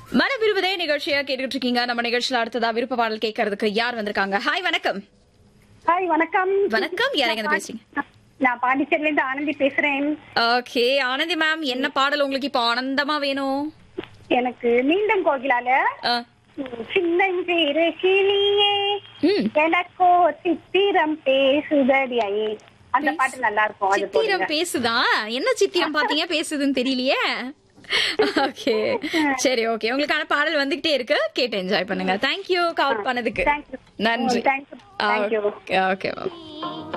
மன விரும்பதே நிகழ்ச்சியா கேட்டுட்டு இருக்கீங்க நம்ம நிகழ்ச்சியில அடுத்ததா விருப்ப பாடல் கேட்கறதுக்கு யார் வந்திருக்காங்க ஹாய் வணக்கம் ஹாய் வணக்கம் வணக்கம், யாருங்க இருந்து பேசுறீங்க? நான் பாண்டிச்சேரில இருந்து ஆனந்தி பேசுறேன் ஓகே ஆனந்தி மேம் என்ன பாடல் உங்களுக்கு இப்போ ஆனந்தமா வேணும் எனக்கு நீண்டம் கோகிலால ஆ, ம், சின்னஞ்சிறு கிளியே ம் எனக்கோ சித்திரம் பேசுதடி ஐயே அந்த பாட்டு நல்லா இருக்கும் அது சித்திரம் போடுங்க. பேசுதா என்ன சித்திரம் பாத்தீங்க பேசுதுன்னு தெரியலையே ஓகே சரி ஓகே உங்களுக்கான பாடல் வந்துகிட்டே இருக்கு கேட்டு என்ஜாய் பண்ணுங்க தேங்க்யூ கால் பண்ணதுக்கு Thank you. நன்றி Thank you. Thank you. Okay okay